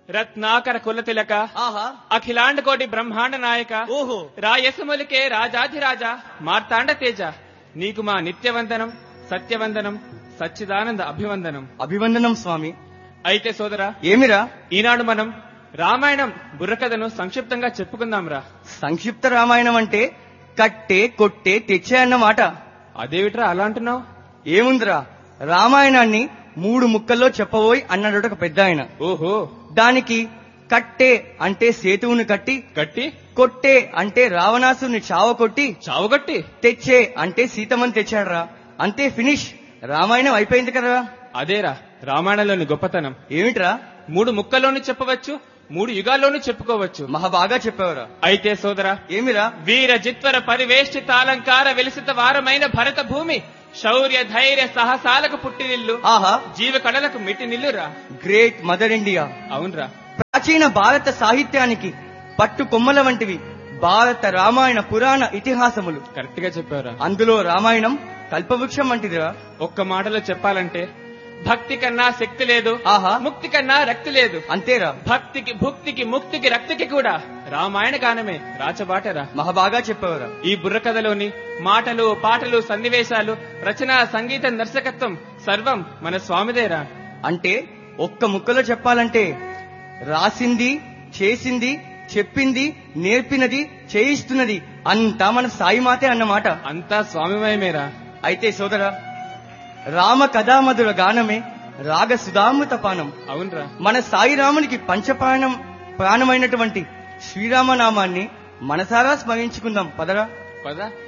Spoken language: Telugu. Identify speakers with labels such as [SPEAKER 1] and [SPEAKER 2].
[SPEAKER 1] రత్నాకర కుల తిలక
[SPEAKER 2] ఆహా
[SPEAKER 1] అఖిలాండ కోటి బ్రహ్మాండ నాయక
[SPEAKER 2] ఓహో
[SPEAKER 1] రాయసములికే రాజాధిరాజా మార్తాండ తేజ నీకు మా నిత్యవందనం సత్యవందనం సచ్చిదానంద అభివందనం
[SPEAKER 2] అభివందనం స్వామి
[SPEAKER 1] అయితే సోదరా
[SPEAKER 2] ఏమిరా
[SPEAKER 1] ఈనాడు మనం రామాయణం బుర్రకథను సంక్షిప్తంగా చెప్పుకుందాంరా
[SPEAKER 2] సంక్షిప్త రామాయణం అంటే కట్టే కొట్టే తెచ్చే అన్నమాట
[SPEAKER 1] అదేమిట్రా అలా అంటున్నావు
[SPEAKER 2] ఏముందిరా రామాయణాన్ని మూడు ముక్కల్లో చెప్పబోయి అన్నాడు ఒక పెద్ద ఆయన
[SPEAKER 1] ఓహో
[SPEAKER 2] దానికి కట్టే అంటే సేతువుని కట్టి
[SPEAKER 1] గట్టి
[SPEAKER 2] కొట్టే అంటే రావణాసుని చావ కొట్టి
[SPEAKER 1] చావుగట్టి
[SPEAKER 2] తెచ్చే అంటే సీతమ్మని తెచ్చాడురా అంతే ఫినిష్ రామాయణం అయిపోయింది కదా
[SPEAKER 1] అదేరా రామాయణంలోని గొప్పతనం
[SPEAKER 2] ఏమిట్రా
[SPEAKER 1] మూడు ముక్కల్లోనూ చెప్పవచ్చు మూడు యుగాల్లోనూ చెప్పుకోవచ్చు
[SPEAKER 2] మహా బాగా చెప్పావురా
[SPEAKER 1] అయితే సోదరా
[SPEAKER 2] ఏమిరా
[SPEAKER 1] వీర జిత్వర పరివేష్టిత అలంకార వెలిసిత వారమైన భరత భూమి శౌర్య ధైర్య సాహసాలకు పుట్టినిల్లు
[SPEAKER 2] ఆహా
[SPEAKER 1] జీవ కళలకు మిట్టి నిల్లురా
[SPEAKER 2] గ్రేట్ మదర్ ఇండియా
[SPEAKER 1] అవునరా
[SPEAKER 2] ప్రాచీన భారత సాహిత్యానికి పట్టు కొమ్మల వంటివి భారత రామాయణ పురాణ ఇతిహాసములు
[SPEAKER 1] కరెక్ట్ గా చెప్పావురా
[SPEAKER 2] అందులో రామాయణం కల్పవృక్షం వంటిదిరా
[SPEAKER 1] ఒక్క మాటలో చెప్పాలంటే భక్తి కన్నా శక్తి లేదు
[SPEAKER 2] ఆహా
[SPEAKER 1] ముక్తి కన్నా రక్తి లేదు
[SPEAKER 2] అంతేరా
[SPEAKER 1] భక్తికి భుక్తికి ముక్తికి రక్తికి కూడా రామాయణ గానమే రాచబాటరా
[SPEAKER 2] మహా బాగా చెప్పావురా
[SPEAKER 1] ఈ బుర్రకథలోని మాటలు పాటలు సన్నివేశాలు రచన సంగీతం దర్శకత్వం సర్వం మన స్వామిదేరా
[SPEAKER 2] అంటే ఒక్క ముక్కలో చెప్పాలంటే రాసింది చేసింది చెప్పింది నేర్పినది చేయిస్తున్నది అంతా మన సాయిమాతే అన్నమాట
[SPEAKER 1] అంతా స్వామిమయమేరా
[SPEAKER 2] అయితే సోదరా రామ కథామధుర గానమే రాగ సుధామృత పానం
[SPEAKER 1] అవునరా
[SPEAKER 2] మన సాయిరామునికి పంచప్రాణం ప్రాణమైనటువంటి శ్రీరామనామాన్ని మనసారా స్మరించుకుందాం పదరా
[SPEAKER 1] పద